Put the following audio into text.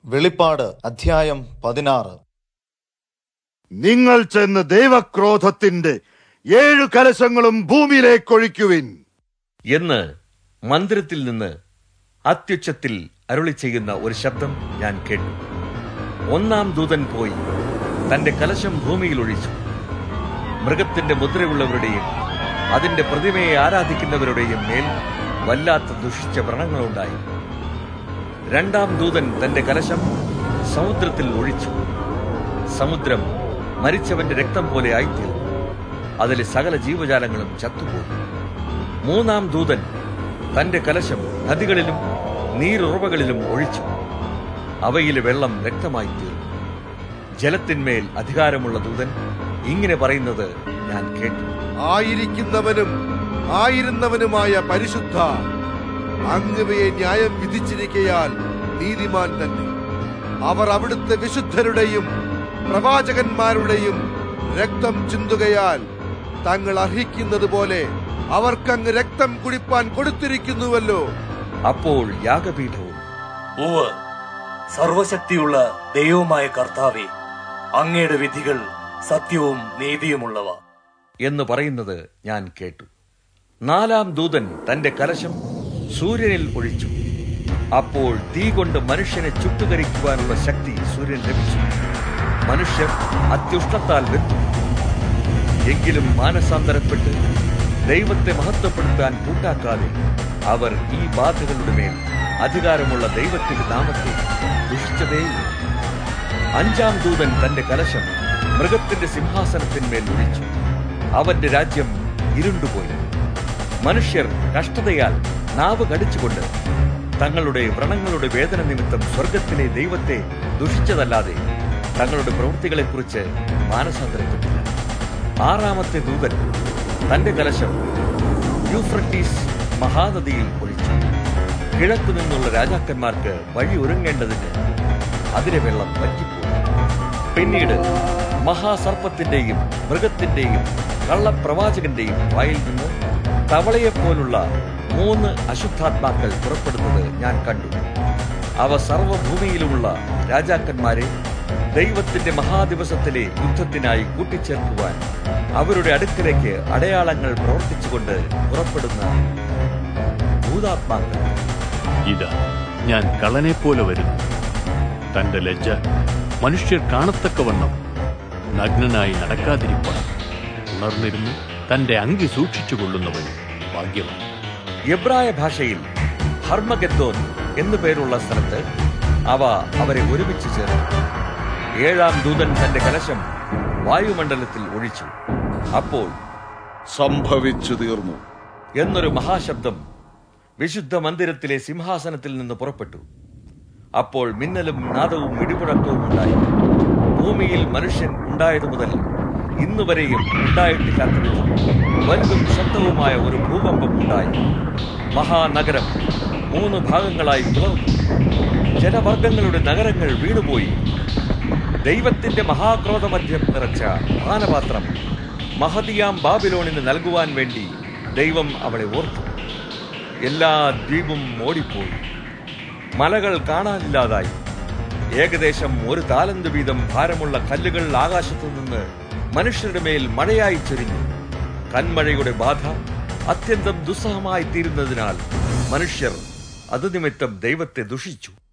വെളിപ്പാട് അധ്യായം പതിനാറ് നിങ്ങൾ ചെന്ന് ദൈവക്രോധത്തിന്റെ ഏഴു കലശങ്ങളും ഭൂമിയിലേക്കൊഴിക്കുവിൻ എന്ന് മന്ദിരത്തിൽ നിന്ന് അത്യുച്ചത്തിൽ അരുളി ചെയ്യുന്ന ഒരു ശബ്ദം ഞാൻ കേട്ടു ഒന്നാം ദൂതൻ പോയി തന്റെ കലശം ഭൂമിയിൽ ഒഴിച്ചു മൃഗത്തിന്റെ മുദ്രയുള്ളവരുടെയും അതിന്റെ പ്രതിമയെ ആരാധിക്കുന്നവരുടെയും മേൽ വല്ലാത്ത ദുഷിച്ച വ്രണങ്ങളുണ്ടായി രണ്ടാം ദൂതൻ തന്റെ കലശം സമുദ്രത്തിൽ ഒഴിച്ചു സമുദ്രം മരിച്ചവന്റെ രക്തം പോലെ ആയിത്തീർന്നു അതിലെ സകല ജീവജാലങ്ങളും ചത്തുപോയി മൂന്നാം ദൂതൻ തന്റെ കലശം നദികളിലും നീരുറവകളിലും ഒഴിച്ചു അവയിലെ വെള്ളം രക്തമായി തീർന്നു ജലത്തിന്മേൽ അധികാരമുള്ള ദൂതൻ ഇങ്ങനെ പറയുന്നത് ഞാൻ കേട്ടു ആയിരിക്കുന്നവനും ആയിരുന്നവനുമായ പരിശുദ്ധ അങ്ങവയെ ന്യായം വിധിച്ചിരിക്കയാൽ നീതിമാൻ തന്നെ അവർ അവിടുത്തെ വിശുദ്ധരുടെയും പ്രവാചകന്മാരുടെയും രക്തം ചിന്തുകയാൽ തങ്ങൾ അർഹിക്കുന്നത് പോലെ അവർക്കങ്ങ് രക്തം കുടിപ്പാൻ കൊടുത്തിരിക്കുന്നുവല്ലോ അപ്പോൾ യാഗപീഠവും ഉവ് സർവശക്തിയുള്ള ദൈവമായ കർത്താവെ അങ്ങയുടെ വിധികൾ സത്യവും നീതിയുമുള്ളവ എന്ന് പറയുന്നത് ഞാൻ കേട്ടു നാലാം ദൂതൻ തന്റെ കലശം സൂര്യനിൽ ഒഴിച്ചു അപ്പോൾ തീ കൊണ്ട് മനുഷ്യനെ ചുട്ടുകരിക്കുവാനുള്ള ശക്തി സൂര്യൻ ലഭിച്ചു മനുഷ്യർ അത്യുഷ്ണത്താൽ വെത്തു എങ്കിലും മാനസാന്തരപ്പെട്ട് ദൈവത്തെ മഹത്വപ്പെടുത്താൻ കൂട്ടാക്കാതെ അവർ ഈ ബാധകളുടെ മേൽ അധികാരമുള്ള ദൈവത്തിന്റെ നാമത്തെ ദുഷിച്ചതേയില്ല അഞ്ചാം ദൂതൻ തന്റെ കലശം മൃഗത്തിന്റെ സിംഹാസനത്തിന്മേൽ ഒഴിച്ചു അവന്റെ രാജ്യം ഇരുണ്ടുപോയി മനുഷ്യർ കഷ്ടതയാൽ നാവ് കടിച്ചുകൊണ്ട് തങ്ങളുടെ വ്രണങ്ങളുടെ വേദന നിമിത്തം സ്വർഗത്തിലെ ദൈവത്തെ ദുഷിച്ചതല്ലാതെ തങ്ങളുടെ പ്രവൃത്തികളെക്കുറിച്ച് മാനസാന്തരപ്പെട്ടില്ല ആറാമത്തെ ദൂതൻ തന്റെ കലശം യൂഫ്രട്ടീസ് മഹാനദിയിൽ ഒഴിച്ചു കിഴക്കു നിന്നുള്ള രാജാക്കന്മാർക്ക് വഴി ഒരുങ്ങേണ്ടതിന് അതിലെ വെള്ളം വറ്റിപ്പോയി പിന്നീട് മഹാസർപ്പത്തിന്റെയും മൃഗത്തിന്റെയും കള്ളപ്രവാചകന്റെയും വായിൽ നിന്ന് തവളയെപ്പോലുള്ള മൂന്ന് അശുദ്ധാത്മാക്കൾ പുറപ്പെടുന്നത് ഞാൻ കണ്ടു അവ സർവഭൂമിയിലുമുള്ള രാജാക്കന്മാരെ ദൈവത്തിന്റെ മഹാദിവസത്തിലെ യുദ്ധത്തിനായി കൂട്ടിച്ചേർക്കുവാൻ അവരുടെ അടുക്കലേക്ക് അടയാളങ്ങൾ പ്രവർത്തിച്ചുകൊണ്ട് പുറപ്പെടുന്ന ഭൂതാത്മാക്കൾ ഇതാ ഞാൻ കള്ളനെ പോലെ വരുന്നു തന്റെ ലജ്ജ മനുഷ്യർ കാണത്തക്കവണ്ണം നഗ്നനായി നടക്കാതിരിപ്പാൻ ഉണർന്നിരുന്ന് തന്റെ അങ്കി സൂക്ഷിച്ചുകൊള്ളുന്നവൻ ഭാഗ്യവാൻ എബ്രായ ഭാഷയിൽ ഹർമഗത്തോൻ എന്നു പേരുള്ള സ്ഥലത്ത് അവ അവരെ ഒരുമിച്ച് ചേർന്നു ഏഴാം ദൂതൻ തന്റെ കലശം വായുമണ്ഡലത്തിൽ ഒഴിച്ചു അപ്പോൾ സംഭവിച്ചു തീർന്നു എന്നൊരു മഹാശബ്ദം വിശുദ്ധ മന്ദിരത്തിലെ സിംഹാസനത്തിൽ നിന്ന് പുറപ്പെട്ടു അപ്പോൾ മിന്നലും നാദവും ഇടിമുഴക്കവും ഉണ്ടായി ഭൂമിയിൽ മനുഷ്യൻ ഉണ്ടായതു മുതൽ ഇന്നുവരെയും ഉണ്ടായിട്ടില്ലാത്ത വിധം വലുതും ശക്തവുമായ ഒരു ഭൂകമ്പം ഉണ്ടായി മഹാനഗരം മൂന്ന് ഭാഗങ്ങളായി പിളർന്നു ജനവർഗങ്ങളുടെ നഗരങ്ങൾ വീണുപോയി ദൈവത്തിന്റെ മഹാക്രോധമധ്യം നിറച്ച പാനപാത്രം മഹതിയാം ബാബിലോണിന് നൽകുവാൻ വേണ്ടി ദൈവം അവളെ ഓർത്തു എല്ലാ ദ്വീപും ഓടിപ്പോയി മലകൾ കാണാനില്ലാതായി ഏകദേശം ഒരു താലന്ത് വീതം ഭാരമുള്ള കല്ലുകൾ ആകാശത്തു നിന്ന് മനുഷ്യരുടെ മേൽ മഴയായി ചൊരിഞ്ഞു കന്മഴയുടെ ബാധ അത്യന്തം ദുസ്സഹമായി തീരുന്നതിനാൽ മനുഷ്യർ അത് നിമിത്തം ദൈവത്തെ ദുഷിച്ചു